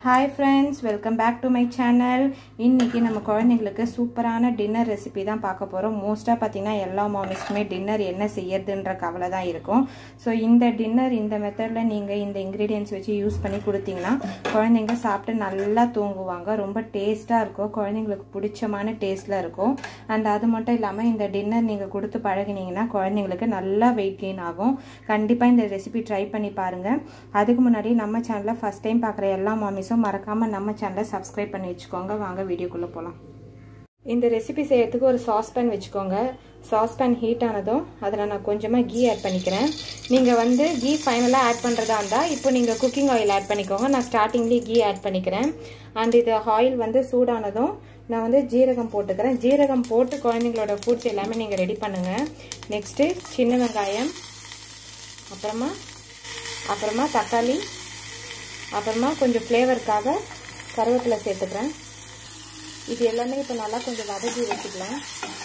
hi friends welcome back to my channel இன்றைக்கி நம்ம குழந்தைங்களுக்கு சூப்பரான டின்னர் ரெசிபி தான் பார்க்க போகிறோம் மோஸ்ட்டாக பார்த்தீங்கன்னா எல்லா மாமிஸ்க்குமே டின்னர் என்ன செய்யறதுன்ற கவலை தான் இருக்கும் ஸோ இந்த டின்னர் இந்த மெத்தடில் நீங்கள் இந்த இன்க்ரீடியன்ஸ் வச்சு யூஸ் பண்ணி கொடுத்தீங்கன்னா குழந்தைங்க சாப்பிட்டு நல்லா தூங்குவாங்க ரொம்ப டேஸ்ட்டாக இருக்கும் குழந்தைங்களுக்கு பிடிச்சமான டேஸ்ட்டில் இருக்கும் அண்ட் அது மட்டும் இல்லாமல் இந்த டின்னர் நீங்கள் கொடுத்து பழகினீங்கன்னா குழந்தைங்களுக்கு நல்லா வெயிட் கெயின் ஆகும் கண்டிப்பாக இந்த ரெசிபி ட்ரை பண்ணி பாருங்கள் அதுக்கு முன்னாடி நம்ம சேனலில் ஃபஸ்ட் டைம் பார்க்குற எல்லா மாமிஸும் மறக்காமல் நம்ம சேனலை சப்ஸ்கிரைப் பண்ணி வச்சுக்கோங்க வாங்க வீடியோக்குள்ளே போகலாம் இந்த ரெசிபி செய்யறதுக்கு ஒரு சாஸ்பேன் வச்சுக்கோங்க சாஸ்பேன் ஹீட் ஆனதும் அதில் நான் கொஞ்சமாக கீ ஆட் பண்ணிக்கிறேன் நீங்கள் வந்து கீ ஃபைனலாக ஆட் பண்ணுறதா இருந்தால் இப்போ நீங்கள் குக்கிங் ஆயில் ஆட் பண்ணிக்கோங்க நான் ஸ்டார்டிங்லேயே கீ ஆட் பண்ணிக்கிறேன் அண்ட் இது ஆயில் வந்து சூடானதும் நான் வந்து ஜீரகம் போட்டுக்கிறேன் ஜீரகம் போட்டு குழந்தைங்களோட ஃபுட்ஸ் எல்லாமே நீங்கள் ரெடி பண்ணுங்கள் நெக்ஸ்ட்டு சின்ன வெங்காயம் அப்புறமா அப்புறமா தக்காளி அப்புறமா கொஞ்சம் ஃப்ளேவருக்காக கருவேப்பிலை சேர்த்துக்கிறேன் இது எல்லாமே இப்போ நல்லா கொஞ்சம் வதக்கி வச்சுக்கலாம்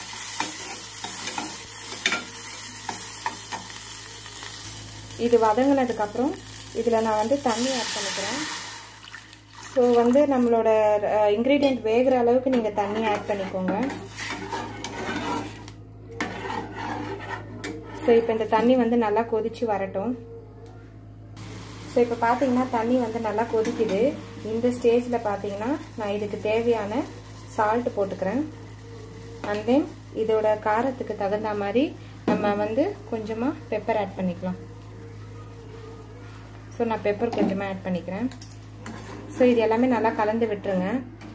இது வதங்கினதுக்கப்புறம் இதில் நான் வந்து தண்ணி ஆட் பண்ணிக்கிறேன் ஸோ வந்து நம்மளோட இன்க்ரீடியண்ட் வேகிற அளவுக்கு நீங்கள் தண்ணி ஆட் பண்ணிக்கோங்க ஸோ இப்போ இந்த தண்ணி வந்து நல்லா கொதிச்சு வரட்டும் ஸோ இப்போ பார்த்தீங்கன்னா தண்ணி வந்து நல்லா கொதிக்குது இந்த ஸ்டேஜில் பார்த்தீங்கன்னா நான் இதுக்கு தேவையான சால்ட் போட்டுக்கிறேன் அண்ட் தென் இதோட காரத்துக்கு தகுந்த மாதிரி நம்ம வந்து கொஞ்சமாக பெப்பர் ஆட் பண்ணிக்கலாம் ஸோ நான் பெப்பர் கொஞ்சமாக ஆட் பண்ணிக்கிறேன் ஸோ இது எல்லாமே நல்லா கலந்து விட்டுருங்க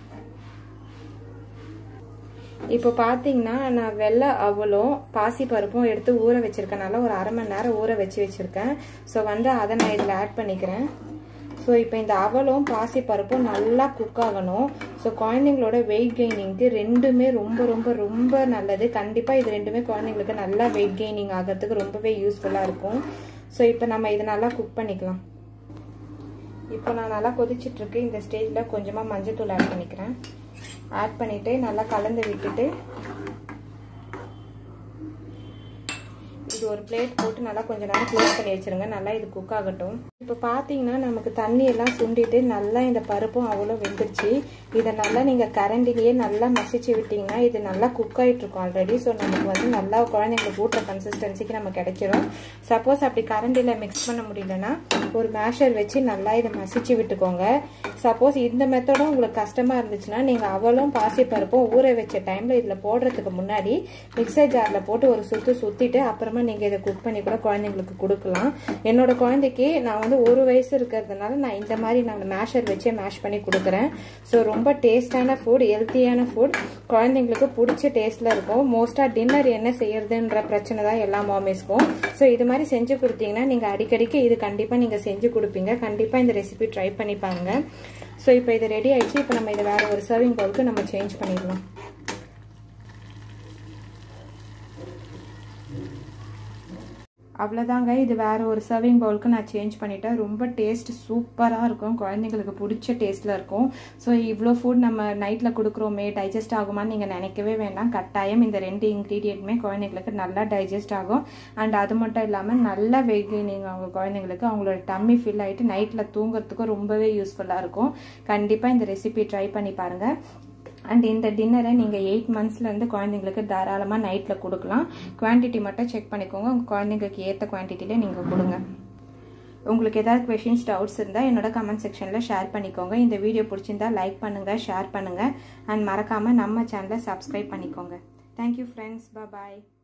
இப்போ பார்த்தீங்கன்னா நான் வெள்ளை அவலும் பாசி பருப்பும் எடுத்து ஊற வச்சிருக்கனால ஒரு அரை மணி நேரம் ஊற வச்சு வச்சுருக்கேன் ஸோ வந்து அதை நான் இதில் ஆட் பண்ணிக்கிறேன் ஸோ இப்போ இந்த அவலும் பாசி பருப்பும் நல்லா குக் ஆகணும் ஸோ குழந்தைங்களோட வெயிட் கெய்னிங்க்கு ரெண்டுமே ரொம்ப ரொம்ப ரொம்ப நல்லது கண்டிப்பாக இது ரெண்டுமே குழந்தைங்களுக்கு நல்லா வெயிட் கெய்னிங் ஆகிறதுக்கு ரொம்பவே யூஸ்ஃபுல்லாக இருக்கும் ஸோ இப்போ நம்ம இதை நல்லா குக் பண்ணிக்கலாம் இப்போ நான் நல்லா கொதிச்சிட்ருக்கு இந்த ஸ்டேஜில் கொஞ்சமாக மஞ்சள் தூள் ஆட் பண்ணிக்கிறேன் ஆட் பண்ணிவிட்டு நல்லா கலந்து விட்டுட்டு இது ஒரு பிளேட் போட்டு நல்லா கொஞ்ச நேரம் க்ளோஸ் பண்ணி வச்சுருங்க நல்லா இது குக் ஆகட்டும் இப்போ பார்த்தீங்கன்னா நமக்கு தண்ணி எல்லாம் சுண்டிட்டு நல்லா இந்த பருப்பும் அவ்வளோ வெந்துருச்சு இதை நல்லா நீங்கள் கரண்டிலேயே நல்லா மசிச்சு விட்டிங்கன்னா இது நல்லா குக் ஆகிட்ருக்கும் ஆல்ரெடி ஸோ நமக்கு வந்து நல்லா குழந்தைங்களுக்கு ஊட்டுற கன்சிஸ்டன்சிக்கு நம்ம கிடைச்சிரும் சப்போஸ் அப்படி கரண்டியில் மிக்ஸ் பண்ண முடியலன்னா ஒரு மேஷர் வச்சு நல்லா இதை மசிச்சு விட்டுக்கோங்க சப்போஸ் இந்த மெத்தடும் உங்களுக்கு கஷ்டமாக இருந்துச்சுன்னா நீங்கள் அவளும் பாசிப்பருப்பும் ஊற வச்ச டைமில் இதில் போடுறதுக்கு முன்னாடி மிக்சர் ஜாரில் போட்டு ஒரு சுற்று சுற்றிட்டு அப்புறமா நீங்கள் இதை குக் பண்ணி கூட குழந்தைங்களுக்கு கொடுக்கலாம் என்னோட குழந்தைக்கு நான் வந்து ஒரு வயசு இருக்கிறதுனால நான் இந்த மாதிரி நான் மேஷர் வச்சே மேஷ் பண்ணி கொடுக்குறேன் ஸோ ரொம்ப டேஸ்டான ஃபுட் ஹெல்த்தியான ஃபுட் குழந்தைங்களுக்கு பிடிச்ச டேஸ்ட்டில் இருக்கும் மோஸ்ட்டாக டின்னர் என்ன செய்யறதுன்ற பிரச்சனை தான் எல்லா மாமிஸ்க்கும் ஸோ இது மாதிரி செஞ்சு கொடுத்தீங்கன்னா நீங்கள் அடிக்கடிக்கு இது கண்டிப்பாக நீங்கள் செஞ்சு கொடுப்பீங்க கண்டிப்பாக இந்த ரெசிபி ட்ரை பண்ணி பாருங்க ஸோ இப்போ இது ரெடி ஆயிடுச்சு இப்போ நம்ம இதை வேறு ஒரு சர்விங் பவுலுக்கு நம்ம சேஞ்ச் பண்ணிடலாம் அவ்வளோதாங்க இது வேறு ஒரு சர்விங் பவுலுக்கு நான் சேஞ்ச் பண்ணிட்டேன் ரொம்ப டேஸ்ட் சூப்பராக இருக்கும் குழந்தைங்களுக்கு பிடிச்ச டேஸ்ட்டில் இருக்கும் ஸோ இவ்வளோ ஃபுட் நம்ம நைட்டில் கொடுக்குறோமே டைஜஸ்ட் ஆகுமான்னு நீங்கள் நினைக்கவே வேண்டாம் கட்டாயம் இந்த ரெண்டு இன்க்ரீடியண்ட்டுமே குழந்தைங்களுக்கு நல்லா டைஜஸ்ட் ஆகும் அண்ட் அது மட்டும் இல்லாமல் நல்ல வெயிட் கெய்னிங் அவங்க குழந்தைங்களுக்கு அவங்களோட டம்மி ஃபில் ஆகிட்டு நைட்டில் தூங்குறதுக்கும் ரொம்பவே யூஸ்ஃபுல்லாக இருக்கும் கண்டிப்பாக இந்த ரெசிபி ட்ரை பண்ணி பாருங்கள் அண்ட் இந்த டின்னரை நீங்கள் எயிட் மந்த்ஸ்லேருந்து குழந்தைங்களுக்கு தாராளமாக நைட்டில் கொடுக்கலாம் குவான்டிட்டி மட்டும் செக் பண்ணிக்கோங்க உங்கள் குழந்தைங்களுக்கு ஏற்ற குவான்டிட்டியில் நீங்கள் கொடுங்க உங்களுக்கு ஏதாவது கொஷின்ஸ் டவுட்ஸ் இருந்தால் என்னோட கமெண்ட் செக்ஷனில் ஷேர் பண்ணிக்கோங்க இந்த வீடியோ பிடிச்சிருந்தா லைக் பண்ணுங்கள் ஷேர் பண்ணுங்கள் அண்ட் மறக்காமல் நம்ம சேனலை சப்ஸ்கிரைப் பண்ணிக்கோங்க தேங்க்யூ ஃப்ரெண்ட்ஸ் பாய்